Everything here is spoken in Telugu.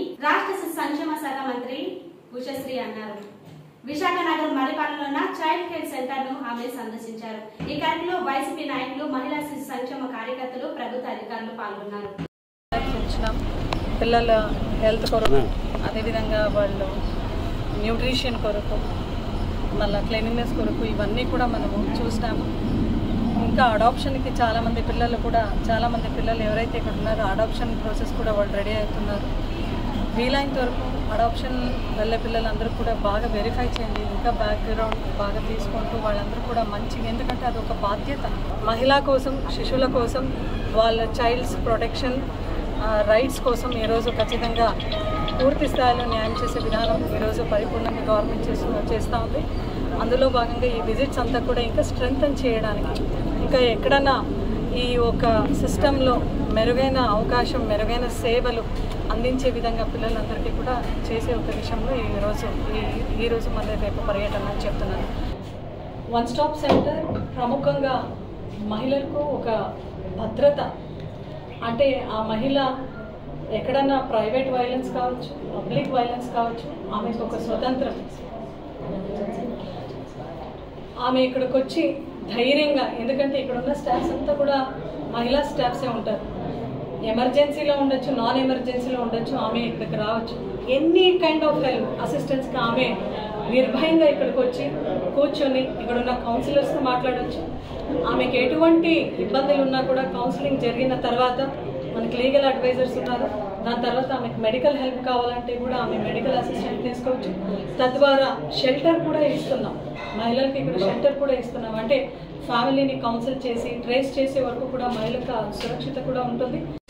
రాష్ట్ర శిశు సంక్షేమ శాఖ మంత్రి ఉషశ్రీ అన్నారు విశాఖ నగర్ మరిపాలెంలో ఉన్న చైల్డ్ కేర్ సెంటర్ ను ఆమె సందర్శించారు ఈ కార్యక్రమంలో వైసీపీ నాయకులు మహిళా శిశు సంక్షేమ కార్యకర్తలు ప్రభుత్వ అధికారులు పాల్గొన్నారు ఇచ్చినాం పిల్లల హెల్త్ కొరకు అదేవిధంగా వాళ్ళు న్యూట్రిషన్ కొరకు మళ్ళీ క్లీనినెస్ కొరకు ఇవన్నీ కూడా మనము చూసినాము ఇంకా అడాప్షన్కి చాలామంది పిల్లలు కూడా చాలామంది పిల్లలు ఎవరైతే ఇక్కడ ఉన్నారో అడాప్షన్ ప్రాసెస్ కూడా వాళ్ళు రెడీ అవుతున్నారు వీలైనంత వరకు అడాప్షన్ వెళ్ళే పిల్లలందరూ కూడా బాగా వెరిఫై చేయండి ఇంకా బ్యాక్గ్రౌండ్ బాగా తీసుకుంటూ వాళ్ళందరూ కూడా మంచిగా ఎందుకంటే అది ఒక బాధ్యత మహిళా కోసం శిశువుల కోసం వాళ్ళ చైల్డ్స్ ప్రొటెక్షన్ రైట్స్ కోసం ఈరోజు ఖచ్చితంగా పూర్తి స్థాయిలో న్యాయం చేసే విధానం ఈరోజు పరిపూర్ణంగా గవర్నమెంట్ చేస్తూ చేస్తూ ఉంది అందులో భాగంగా ఈ విజిట్స్ అంతా కూడా ఇంకా స్ట్రెంగ్తన్ చేయడానికి ఇంకా ఎక్కడన్నా ఈ ఒక సిస్టంలో మెరుగైన అవకాశం మెరుగైన సేవలు అందించే విధంగా పిల్లలందరికీ కూడా చేసే ఒక విషయంలో ఈరోజు ఈ ఈరోజు మళ్ళీ రేపు పర్యటన అని చెప్తున్నాను వన్ స్టాప్ సెంటర్ ప్రముఖంగా మహిళలకు ఒక భద్రత అంటే ఆ మహిళ ఎక్కడన్నా ప్రైవేట్ వైలెన్స్ కావచ్చు పబ్లిక్ వైలెన్స్ కావచ్చు ఆమెకు ఒక స్వతంత్రం ఆమె ఇక్కడికి వచ్చి ధైర్యంగా ఎందుకంటే ఇక్కడ ఉన్న స్టాఫ్స్ అంతా కూడా మహిళా స్టాఫ్సే ఉంటారు ఎమర్జెన్సీలో ఉండొచ్చు నాన్ ఎమర్జెన్సీలో ఉండొచ్చు ఆమె ఇక్కడికి రావచ్చు ఎనీ కైండ్ ఆఫ్ హెల్ప్ అసిస్టెన్స్కి ఆమె నిర్భయంగా ఇక్కడికి వచ్చి కూర్చొని ఇక్కడ ఉన్న కౌన్సిలర్స్తో మాట్లాడవచ్చు ఆమెకి ఎటువంటి ఇబ్బందులు ఉన్నా కూడా కౌన్సిలింగ్ జరిగిన తర్వాత మనకి లీగల్ అడ్వైజర్స్ ఉన్నారు దాని తర్వాత ఆమెకు మెడికల్ హెల్ప్ కావాలంటే కూడా ఆమె మెడికల్ అసిస్టెంట్ తీసుకోవచ్చు తద్వారా షెల్టర్ కూడా ఇస్తున్నాం మహిళలకు ఇక్కడ షెల్టర్ కూడా ఇస్తున్నాం అంటే ఫ్యామిలీని కౌన్సిల్ చేసి ట్రేస్ చేసే వరకు కూడా మహిళకు ఆ సురక్షిత కూడా ఉంటుంది